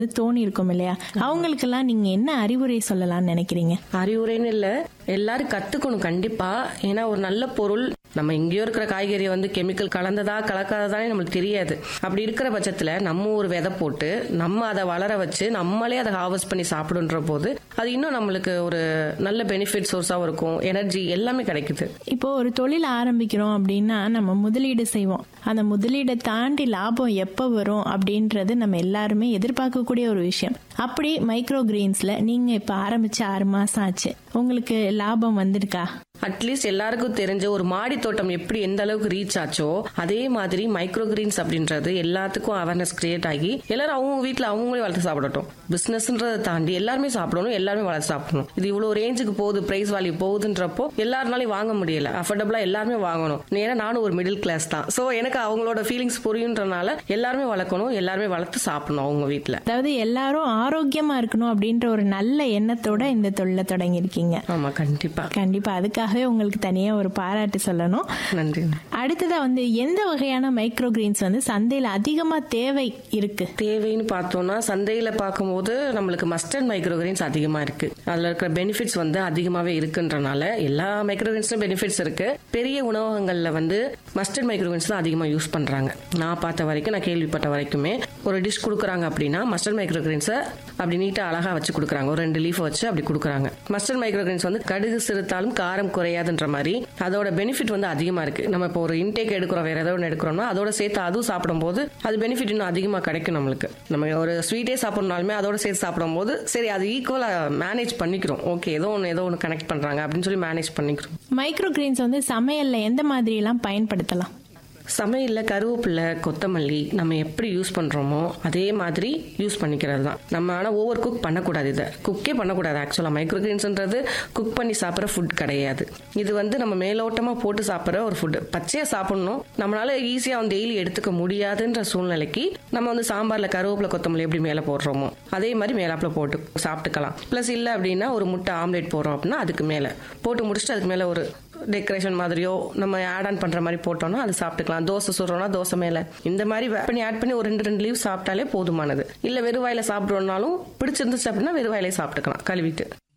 தோணி இருக்கும் இல்லையா அவங்களுக்கெல்லாம் நீங்க என்ன அறிவுரை சொல்லலாம்னு நினைக்கிறீங்க அறிவுரைன்னு இல்ல எல்லாரும் கத்துக்கணும் கண்டிப்பா ஏன்னா ஒரு நல்ல பொருள் நம்ம எங்கேயோ இருக்கிற காய்கறி வந்து கெமிக்கல் கலந்ததா கலக்காததானே நம்மளுக்கு தெரியாது அப்படி இருக்கிற பட்சத்துல நம்ம ஒரு விதை போட்டு நம்ம அதை வளர வச்சு நம்மளே அதை ஹார்வெஸ்ட் பண்ணி சாப்பிடுன்ற போது அது இன்னும் நம்மளுக்கு ஒரு நல்ல பெனிஃபிட் சோர்ஸாகவும் இருக்கும் எனர்ஜி எல்லாமே கிடைக்குது இப்போ ஒரு தொழில் ஆரம்பிக்கிறோம் அப்படின்னா நம்ம முதலீடு செய்வோம் அந்த முதலீடை தாண்டி லாபம் எப்போ வரும் அப்படின்றது நம்ம எல்லாருமே எதிர்பார்க்கக்கூடிய ஒரு விஷயம் அப்படி மைக்ரோ கிரீன்ஸ்ல நீங்க இப்ப ஆரம்பிச்சு ஆறு மாசம் ஆச்சு உங்களுக்கு லாபம் வந்திருக்கா அட்லீஸ்ட் எல்லாருக்கும் தெரிஞ்ச ஒரு மாடி தோட்டம் எப்படி எந்த அளவுக்கு ரீச் ஆச்சோ அதே மாதிரி மைக்ரோ கிரீன்ஸ் அப்படின்றது எல்லாத்துக்கும் அவேர்னஸ் கிரியேட் ஆகி எல்லாரும் அவங்க வீட்ல அவங்களே வளர்த்து சாப்பிடட்டும் பிசினஸ்ன்றதை தாண்டி எல்லாருமே சாப்பிடணும் எல்லாருமே வளர்த்து சாப்பிடணும் இது இவ்வளவு ரேஞ்சுக்கு போகுது பிரைஸ் வேல்யூ போகுதுன்றப்போ எல்லாருனாலையும் வாங்க முடியல அஃபோர்டபுளா எல்லாருமே வாங்கணும் ஏன்னா நானும் ஒரு மிடில் கிளாஸ் தான் சோ எனக்கு அவங்களோட ஃபீலிங்ஸ் புரியுன்றனால எல்லாருமே வளர்க்கணும் எல்லாருமே வளர்த்து சாப்பிடணும் அவங்க வீட்ல அதாவது எல்லாரும் ஆரோக்கியமா இருக்கணும் அப்படின்ற ஒரு நல்ல எண்ணத்தோட இந்த தொழிலை தொடங்கியிருக்கீங்க ஆமா கண்டிப்பா கண்டிப்பா அதுக்காகவே உங்களுக்கு தனியா ஒரு பாராட்டு சொல்லணும் நன்றி அடுத்ததா வந்து எந்த வகையான மைக்ரோ கிரீன்ஸ் வந்து சந்தையில அதிகமா தேவை இருக்கு தேவைன்னு பார்த்தோம்னா சந்தையில பார்க்கும்போது நம்மளுக்கு மஸ்டர்ட் மைக்ரோகிரீன்ஸ் அதிகமா இருக்கு அதுல இருக்கிற பெனிஃபிட்ஸ் வந்து அதிகமாவே இருக்குன்றனால எல்லா மைக்ரோகிரீன்ஸ்லும் பெனிஃபிட்ஸ் இருக்கு பெரிய உணவகங்கள்ல வந்து மஸ்டர்ட் மைக்ரோகிரீன்ஸ் தான் அதிகமா யூஸ் பண்றாங்க நான் பார்த்த வரைக்கும் நான் கேள்விப்பட்ட வரைக்குமே ஒரு டிஷ் கொடுக்குறாங்க அப்படின்னா மஸ்டர்ட் மைக்ரோகிரீன்ஸை அப்படி நீட்டா அழகா வச்சு கொடுக்குறாங்க ஒரு ரெண்டு லீஃப் வச்சு அப்படி கொடுக்குறாங்க மஸ்டர்ட் மைக்ரோகிரீன்ஸ் வந்து கடுகு சிறுத்தாலும் காரம் குறையாதுன்ற மாதிரி அதோட பெனிஃபிட் வந்து அதிகமா இருக்கு நம்ம இப்போ ஒரு இன்டேக் எடுக்கிறோம் வேற ஏதோ ஒன்று எடுக்கிறோம்னா அதோட சேர்த்து அதுவும் சாப்பிடும்போது அது பெனிஃபிட் இன்னும் அதிகமாக கிடைக்கும் நம்மளுக்கு நம்ம ஒரு ஸ்வீட்டே சாப்பிடணும்னாலுமே அதோட சேர்த்து சாப்பிடும்போது சரி அது ஈக்குவலாக மேனேஜ் பண்ணிக்கிறோம் ஓகே ஏதோ ஒன்று ஏதோ ஒன்று கனெக்ட் பண்ணுறாங்க அப்படின்னு சொல்லி மேனேஜ் பண்ணிக்கிறோம் மைக்ரோ கிரீன்ஸ் வந்து சமையல்ல எந்த மாதிரி எல்லாம் பயன்படுத்தலாம் சமையலில் கருவேப்பிலை கொத்தமல்லி நம்ம எப்படி யூஸ் பண்ணுறோமோ அதே மாதிரி யூஸ் பண்ணிக்கிறது தான் நம்ம ஆனால் ஓவர் குக் பண்ணக்கூடாது இதை குக்கே பண்ணக்கூடாது ஆக்சுவலாக மைக்ரோகிரீன்ஸ்ன்றது குக் பண்ணி சாப்பிட்ற ஃபுட் கிடையாது இது வந்து நம்ம மேலோட்டமாக போட்டு சாப்பிட்ற ஒரு ஃபுட் பச்சையாக சாப்பிடணும் நம்மளால ஈஸியாக வந்து டெய்லி எடுத்துக்க முடியாதுன்ற சூழ்நிலைக்கு நம்ம வந்து சாம்பாரில் கருவேப்பிலை கொத்தமல்லி எப்படி மேலே போடுறோமோ அதே மாதிரி மேலாப்பில் போட்டு சாப்பிட்டுக்கலாம் ப்ளஸ் இல்லை அப்படின்னா ஒரு முட்டை ஆம்லேட் போடுறோம் அப்படின்னா அதுக்கு மேலே போட்டு முடிச்சுட்டு அதுக்கு மேலே ஒரு டெக்கரேஷன் மாதிரியோ நம்ம ஆட் ஆன் பண்ற மாதிரி போட்டோம்னா அது சாப்பிட்டுக்கலாம் தோசை சுடுறோம்னா தோசை மேல இந்த மாதிரி wrap பண்ணி ஆட் பண்ணி ஒரு ரெண்டு ரெண்டு லீவ் சாப்பிட்டாலே போதுமானது இல்ல வெறும் வாயில சாப்பிடுறோம்னாலும் பிடிச்சிருந்துச்சு அப்படின்னா வெறும் வாயிலே சாப்பிட்டுக்கலாம் கழுவிட்டு